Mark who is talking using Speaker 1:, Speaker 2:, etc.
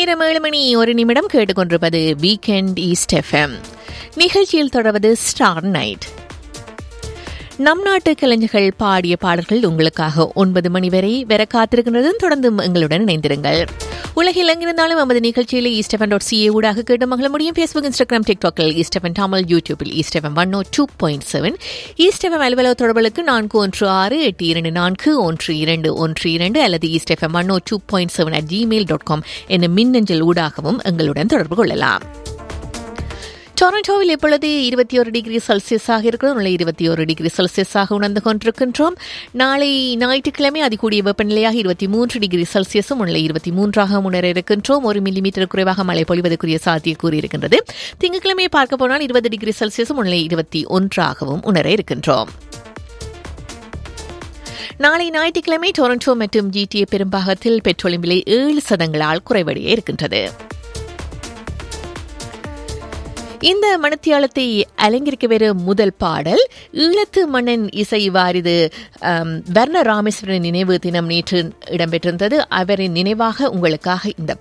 Speaker 1: நேரம் ஏழு மணி ஒரு நிமிடம் கேட்டுக்கொண்டிருப்பது வீக்கெண்ட் ஈஸ்ட் எஃப்எம் நிகழ்ச்சியில் தொடர்வது ஸ்டார் நைட் நம் நாட்டு கலைஞர்கள் பாடிய பாடல்கள் உங்களுக்காக ஒன்பது மணி வரை வர காத்திருக்கின்றது தொடர்ந்து எங்களுடன் இணைந்திருங்கள் உலகில் எங்கிருந்தாலும் நமது நிகழ்ச்சியில் ஈஸ்டெஃபன் டாட் சிஏ ஊடாக கேட்டு மகள முடியும் ஃபேஸ்புக் இன்ஸ்டாகிராம் டிக்டாக்கில் ஈஸ்டெஃபன் தமிழ் யூடியூபில் East FM one O two point seven East FM அலுவலக தொடர்புகளுக்கு நான்கு ஒன்று ஆறு எட்டு இரண்டு நான்கு ஒன்று இரண்டு ஒன்று இரண்டு அல்லது East FM one O two point seven at gmail dot com என்ற மின்னஞ்சல் ஊடாகவும் எங்களுடன் தொடர்பு கொள்ளலாம் டொரண்டோவில் இப்பொழுது இருபத்தி ஒரு டிகிரி செல்சியஸாக இருக்கிறது உள்ள இருபத்தி ஒரு டிகிரி செல்சியஸாக உணர்ந்து கொண்டிருக்கின்றோம் நாளை ஞாயிற்றுக்கிழமை அதிகூடிய வெப்பநிலையாக இருபத்தி மூன்று டிகிரி செல்சியஸும் உள்ள இருபத்தி மூன்றாக முன்னேற இருக்கின்றோம் ஒரு மில்லிமீட்டர் குறைவாக மழை பொழிவதற்குரிய சாத்திய கூறியிருக்கின்றது திங்கட்கிழமையை பார்க்க போனால் இருபது டிகிரி செல்சியஸும் உள்ள இருபத்தி ஒன்றாகவும் உணர இருக்கின்றோம் நாளை ஞாயிற்றுக்கிழமை டொரண்டோ மற்றும் ஜிடிஏ பெரும்பாகத்தில் பெட்ரோலின் விலை ஏழு சதங்களால் குறைவடைய இருக்கின்றது இந்த மணத்தியாலத்தை அலங்கரிக்க வரும் முதல் பாடல் ஈழத்து மன்னன் இசை வாரிது வர்ண ராமேஸ்வரன் நினைவு தினம் நேற்று இடம்பெற்றிருந்தது அவரின் நினைவாக உங்களுக்காக இந்த